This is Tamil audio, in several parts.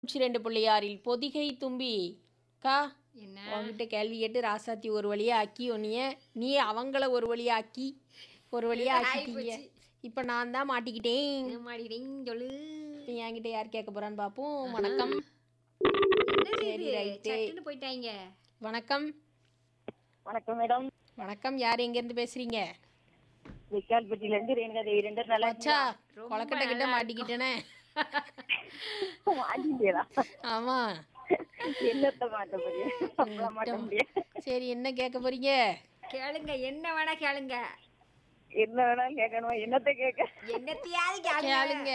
நூற்றி ரெண்டு புள்ளியாரில் பொதிகை தும்பி கா என்ன உங்ககிட்ட கேள்வி கேட்டு ராசாத்தி ஒரு வழியா ஆக்கி உன்னைய நீ அவங்கள ஒரு வழியா ஆக்கி ஒரு வழியா ஆக்கிட்டீங்க இப்போ நான் தான் மாட்டிக்கிட்டேன் மாடிடிங் சொல்லு இப்போ என்கிட்ட யார் கேட்க போறான்னு பார்ப்போம் வணக்கம் என்னது சரி, இது ரைட்டு. சட்டுன்னு போயிட்டாங்க வணக்கம் வணக்கம் மேடம் வணக்கம் யார் எங்கேருந்து பேசுறீங்க விக்கால்பட்டியில இருந்து ரேணுகா தேவி ரெண்டு நல்லா வச்சா கொலக்கட்டை கிட்ட மாட்டிக்கிட்டேனே மாட்டிங்களா ஆமா என்னத்த மாட்ட முடியும் அப்புறம் மாட்ட முடியும் சரி என்ன கேட்க போறீங்க கேளுங்க என்ன வேணா கேளுங்க என்ன வேணாலும் கேட்கணும் என்னத்த கேட்க என்னத்தையாவது கேளுங்க கேளுங்க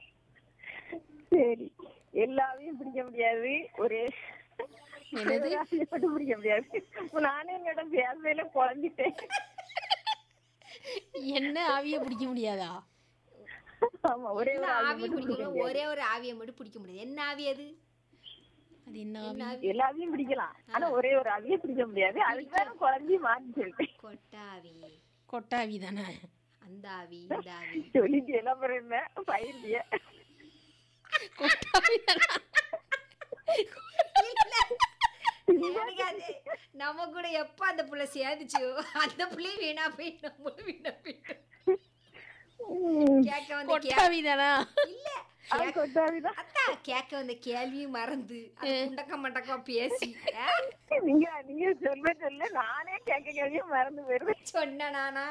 சரி எல்லாவையும் பிடிக்க முடியாது ஒரு என்னது? ஒரு ஆசையை மட்டும் பிடிக்க முடியாது நானே மேடம் பேசல குழம்பிட்டேன் என்ன ஆவிய பிடிக்க முடியாதா ஆமா ஒரே ஒரு என்ன ஆசையை ஆவியை மட்டும் பிடிக்க பிடிக்கணும் முடியாது. ஒரே ஒரு ஆவியை மட்டும் பிடிக்க முடியாது என்ன ஆவி அது அது என்ன ஆவி என்ன ஆவி எல்லாவையும் பிடிக்கலாம் ஆனா ஒரே ஒரு ஆவியை பிடிக்க முடியாது அதுதான் குழம்பி மாற்றி சொல்லிட்டேன் கொட்டாவி கொட்டாவி தானே அந்த ஆவி இந்த ஆவி சொல்லிட்டு என்ன பண்ணுறேன் பயிர்த்திய கொட்டாவி தானே எனக்கு அது நம்ம கூட எப்ப அந்த புள்ள சேர்ந்துச்சோ அந்த புள்ளையும் வீணா போய் நம்மளும் வீணா போயிட்டோம் கேட்க வந்த கே- கொட்டாவி தானா இல்ல அது கொட்டாவிதான் அத்தா கேட்க வந்த கேள்வியும் மறந்து அது குண்டக்க மண்டக்கமா பேசி ஆ? நீங்க நீங்க சொல்ல சொல்ல நானே கேட்க கேள்வியும் மறந்து போயிருவேன் சொன்ன நானா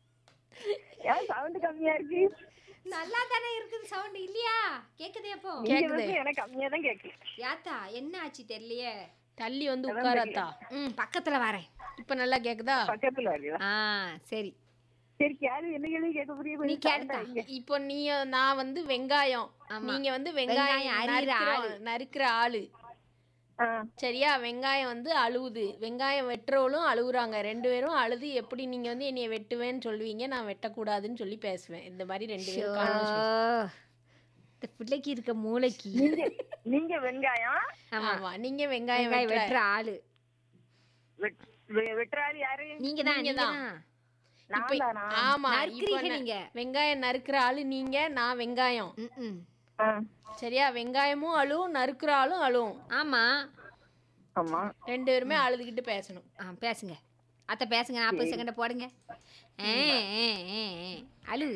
ஏன் சவுண்ட் கம்மியா இருக்கு நல்லா தானே இருக்குது சவுண்ட் இல்லையா கேக்குதே அப்போ நீங்க கேக்குது. வந்து எனக்கு கம்மியா தான் கேக்கு யாத்தா என்ன ஆச்சு தெரியலையே தள்ளி வந்து உட்காராத்தா ம் பக்கத்துல வரேன் இப்ப நல்லா கேக்குதா பக்கத்துல வருதா ஆ சரி சரி கேள்வி என்ன கேள்வி கேட்க புரிய நீ கொஞ்சம் sound கேட்டா வைங்க. இப்போ நீ நான் வந்து வெங்காயம் ஆமா. நீங்க வந்து வெங்காயம் வெங்காயம் அரியிற நறுக்கிற ஆளு. நறுக்கிற ஆளு ஆ, சரியா வெங்காயம் வந்து அழுவுது வெங்காயம் வெட்டுறவளும் அழுகுறாங்க ரெண்டு பேரும் அழுது எப்படி நீங்க வந்து என்னைய வெட்டுவேன்னு சொல்லுவீங்க நான் வெட்டக்கூடாதுன்னு சொல்லி பேசுவேன் இந்த மாதிரி ரெண்டு பேரும் conversation. இந்த பிள்ளைக்கு இருக்க மூளைக்கு நீங்க நீங்க வெங்காயம் ஆமா ஆமா நீங்க வெங்காயம் வெங்காயம் வெட்டுற வெட்டுற ஆளு வெட்- வெ- வெட்டுறாரு யாரு நீங்க தான் நீங்க நீங்க தான். தான் இப்ப நான் தானா ஆமா நறுக்குறீங்க இப்போ நீங்க. நான் வெங்காயம் நறுக்கிற ஆளு நீங்க நான் வெங்காயம் ம், ம். ஆ, சரியா வெங்காயமும் அழுவும் நறுக்கிற ஆளும் அழுவும் ஆமா ஆமா ரெண்டு பேருமே அழுதுகிட்டு பேசணும் ஆ பேசுங்க அத்தை பேசுங்க நாற்பது செகண்ட் போடுங்க ஏ, ஏ, ஏ, ஏ. அழு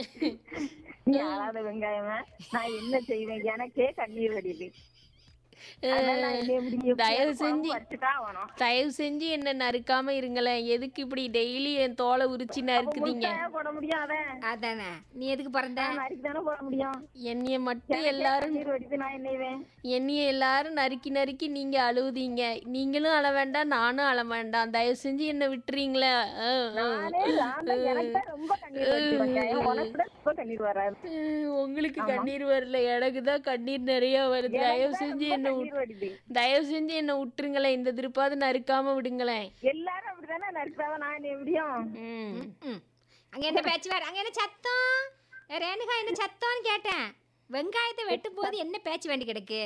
நீ ஆளாத வெங்காயமா நான் என்ன செய்வேன் எனக்கே கண்ணீர் வடியுது அதனால நான் என்ன முடியும் தயவு செஞ்சு வச்சுதான் ஆகணும் தயவு செஞ்சு என்ன நறுக்காம இருங்களேன் எதுக்கு இப்படி டெய்லி என் தோலை உரிச்சு நறுக்குதீங்க முழுசாயா போட முடியும் அதான் அதானே நீ எதுக்கு பிறந்த நறுக்கி தானே போட முடியும் என்னைய மட்டும் எல்லாரும் கண்ணீர் வடித்து நான் என்ன செய்வேன் என்னைய எல்லாரும் நறுக்கி நறுக்கி நீங்க அழுவுதீங்க நீங்களும் அழ வேண்டாம் நானும் அழ வேண்டாம் தயவு செஞ்சு என்ன விட்டுறீங்களா ஆ, ஆ. நானே நான் தான் எனக்கு தான் ரொம்ப கண்ணீர் வருது வெங்காயம் உனக்கு கூட ரொம்ப கண்ணீர் வராது உம், உங்களுக்கு கண்ணீர் வரல எனக்கு தான் கண்ணீர் நிறைய வருது தயவு செஞ்சு என்ன கண்ணீர் விட்- வடிது தயவு செஞ்சு என்ன விட்டுருங்களேன் இந்த திருப்பாவது நறுக்காம விடுங்களேன் எல்லாரும் அப்படிதானே நறுக்காத நான் என்ன எப்படியும் ம் ம். அங்க என்ன பேச்சு வேற அங்க என்ன சத்தம் ஏ, ரேணுகா என்ன சத்தம்னு கேட்டேன் வெங்காயத்தை வெட்டும் போது என்ன பேச்சு வேண்டி கிடக்கு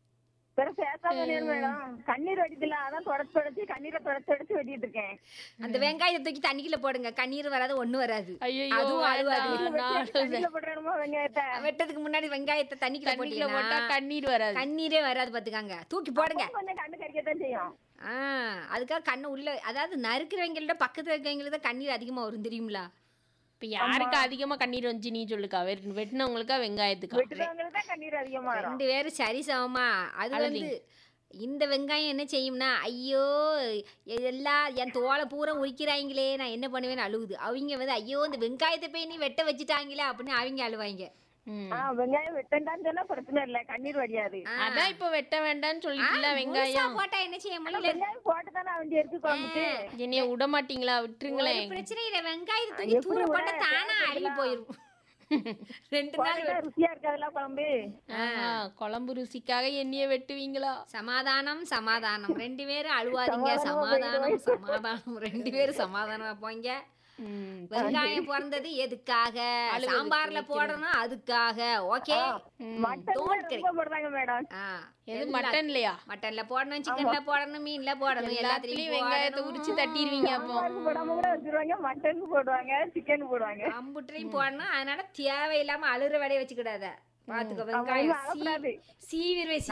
பிற பேசாம மேடம் கண்ணீர் வடிதுல அதான் தொடச்சு தொடச்சு கண்ணீரை தொடச்சு தொடச்சு வெட்டிட்டு இருக்கேன் அந்த வெங்காயத்தை தூக்கி தண்ணிக்குள்ள போடுங்க கண்ணீர் வராது ஒண்ணு வராது ஐயோ அதுவும் அழுவாது நான் கண்ணீர்ல போட்டுறணுமா வெங்காயத்தை வெட்டதுக்கு முன்னாடி வெங்காயத்தை தண்ணிக்குள்ள தண்ணிக்குள்ள போட்டா போட்டீங்கன்னா கண்ணீர் வராது கண்ணீரே வராது பாத்துக்காங்க தூக்கி போடுங்க கொஞ்சம் கண்ணு கறிக்கத்தான் செய்யும் ஆ அதுக்காக கண்ணை உள்ள அதாவது நறுக்கிறவங்களோட பக்கத்துல இருக்கவங்களுக்கு தான் கண்ணீர் அதிகமா வரும் தெரியுங்களா இப்ப யாருக்கு அதிகமா கண்ணீர் வந்துச்சு நீ சொல்லுக்கா வெட்- வெட்டினவங்களுக்கா வெங்காயத்துக்கா வெட்டுறவங்களுக்கு தான் கண்ணீர் அதிகமா வரும் ரெண்டு பேரும் சரி சமமா அது வந்து இந்த வெங்காயம் என்ன செய்யும்னா ஐயோ எல்லாம் என் தோலை பூரா உரிக்கிறாங்களே நான் என்ன பண்ணுவேன்னு அழுகுது அவங்க வந்து ஐயோ இந்த வெங்காயத்தை போய் நீ வெட்ட வச்சுட்டாங்களே அப்படின்னு அவங்க அழுவாங்க ம். ஆஹ் வெங்காயம் வெட்டண்டான்னு சொன்னா பிரச்சனை இல்ல கண்ணீர் வடியாது அதான் இப்ப வெட்ட வேண்டாம்னு சொல்லிட்டுல முழுசா வெங்காயம் போட்டா என்ன செய்ய முடியல வெங்காயம் போட்டு தானே வேண்டிய இருக்கு குழம்புக்கு என்னைய விட மாட்டீங்களா விட்டுருங்களேன் ஒரு பிரச்சனை இல்ல வெங்காயத்தை தூக்கி தூர போட்டா தானா அழுகி போயிரும் ரெண்டு நாள் போட்டுட்டா ருசியா இருக்காதுல்ல குழம்பு ஆமா, குழம்பு ருசிக்காக என்னைய வெட்டுவீங்களா சமாதானம் சமாதானம் ரெண்டு பேரும் அழுவாதீங்க சமாதானம் சமாதானம் ரெண்டு பேரும் சமாதானமா போங்க ம். வெங்காயம் பிறந்தது எதுக்காக சாம்பார்ல போடணும் அதுக்காக ஓகே மட்டன் ரொம்ப போடுறாங்க மேடம் எது மட்டன்லயா மட்டன்ல போடணும் சிக்கன்ல போடணும் மீன்ல போடணும் எல்லாத்துலயும் எல்லாத்துலயும் வெங்காயத்தை உரிச்சு தட்டிடுவீங்க அப்போ சாம்பாருக்கு போடாம கூட வச்சிருவாங்க மட்டன் போடுவாங்க சிக்கன் போடுவாங்க அம்புட்டையும் போடணும் அதனால தேவையில்லாம அழுற வேலையை வச்சுக்கிடாத பாத்துக்கோ அவங்க வெங்காயம் அழக்கூடாது. சீவிரவே